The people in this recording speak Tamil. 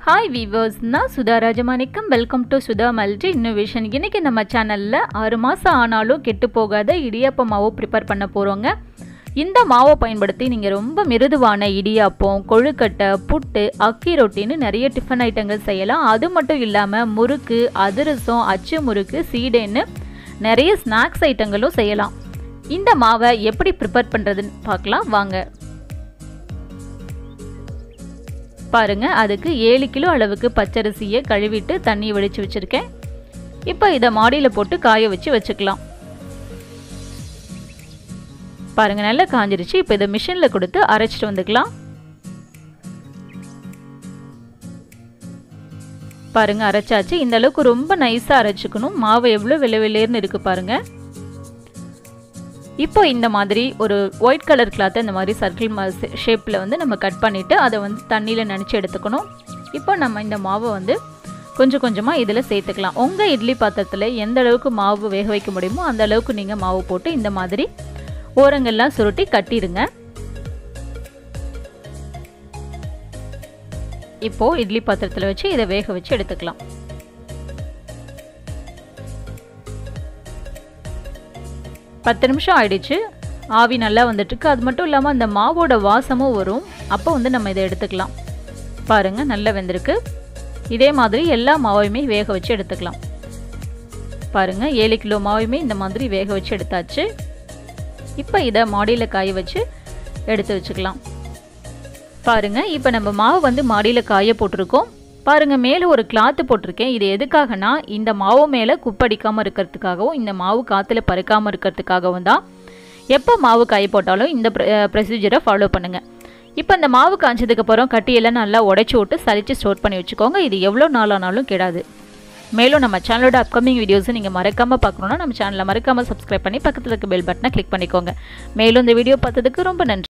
ஹாய் வீவர்ஸ் நான் Sudha Rajamanickam welcome to Sudha multi innovation இன்றைக்கி நம்ம சேனலில் ஆறு மாதம் ஆனாலும் கெட்டு போகாத இடியாப்ப மாவு ப்ரிப்பேர் பண்ண போகிறோங்க இந்த மாவை பயன்படுத்தி நீங்கள் ரொம்ப மிருதுவான இடியாப்பம் கொழுக்கட்டை புட்டு அக்கி ரொட்டின்னு நிறைய டிஃபன் ஐட்டங்கள் செய்யலாம் அது மட்டும் இல்லாமல் முறுக்கு அதிரசம் அச்சு முறுக்கு சீடைன்னு நிறைய ஸ்நாக்ஸ் ஐட்டங்களும் செய்யலாம் இந்த மாவை எப்படி ப்ரிப்பேர் பண்ணுறதுன்னு பார்க்கலாம் வாங்க பாருங்க அதுக்கு ஏழு கிலோ அளவுக்கு பச்சரிசியை கழுவிட்டு தண்ணி வடித்து வச்சுருக்கேன் இப்போ இதை மாடியில் போட்டு காய வச்சு வச்சுக்கலாம் பாருங்க நல்லா காஞ்சிருச்சு இப்போ இதை மிஷினில் கொடுத்து அரைச்சிட்டு வந்துக்கலாம் பாருங்க அரைச்சாச்சு இந்த அளவுக்கு ரொம்ப நைஸாக அரைச்சிக்கணும் மாவு எவ்வளோ வெள்ளை வெள்ளையர்னு இருக்குது பாருங்கள் இப்போ இந்த மாதிரி ஒரு ஒயிட் கலர் கிளாத்தை இந்த மாதிரி சர்க்கிள் ஷேப்பில் வந்து நம்ம கட் பண்ணிவிட்டு அதை வந்து தண்ணியில் நினச்சி எடுத்துக்கணும் இப்போ நம்ம இந்த மாவை வந்து கொஞ்சம் கொஞ்சமாக இதில் சேர்த்துக்கலாம் உங்கள் இட்லி பாத்திரத்தில் எந்த அளவுக்கு மாவு வேக வைக்க முடியுமோ அந்த அளவுக்கு நீங்கள் மாவு போட்டு இந்த மாதிரி ஓரங்கள்லாம் சுருட்டி கட்டிடுங்க இப்போது இட்லி பாத்திரத்தில் வச்சு இதை வேக வச்சு எடுத்துக்கலாம் பத்து நிமிஷம் ஆயிடுச்சு ஆவி நல்லா வந்துட்டுருக்கு அது மட்டும் இல்லாமல் அந்த மாவோட வாசமும் வரும் அப்போ வந்து நம்ம இதை எடுத்துக்கலாம் பாருங்கள் நல்லா வெந்திருக்கு இதே மாதிரி எல்லா மாவையுமே வேக வச்சு எடுத்துக்கலாம் பாருங்கள் ஏழு கிலோ மாவையுமே இந்த மாதிரி வேக வச்சு எடுத்தாச்சு இப்போ இதை மாடியில் காய வச்சு எடுத்து வச்சுக்கலாம் பாருங்கள் இப்போ நம்ம மாவு வந்து மாடியில் காய போட்டிருக்கோம் பாருங்கள் மேலே ஒரு கிளாத்து போட்டிருக்கேன் இது எதுக்காகனா இந்த மாவு மேலே குப்படிக்காமல் இருக்கிறதுக்காகவும் இந்த மாவு காற்றுல பறக்காமல் இருக்கிறதுக்காகவும் தான் எப்போ மாவு காய போட்டாலும் இந்த ப்ரொசீஜரை ஃபாலோ பண்ணுங்கள் இப்போ இந்த மாவு காய்ச்சதுக்கப்புறம் கட்டியெல்லாம் நல்லா உடச்சி விட்டு சளிச்சு ஸ்டோர் பண்ணி வச்சுக்கோங்க இது எவ்வளோ நாள் ஆனாலும் கெடாது மேலும் நம்ம சேனலோட அப்கமிங் வீடியோஸை நீங்கள் மறக்காமல் பார்க்கணுன்னா நம்ம சேனலை மறக்காமல் சப்ஸ்கிரைப் பண்ணி பக்கத்தில் இருக்க பெல் பட்டனை கிளிக் பண்ணிக்கோங்க மேலும் இந்த வீடியோ பார்த்ததுக்கு ரொம்ப நன்றி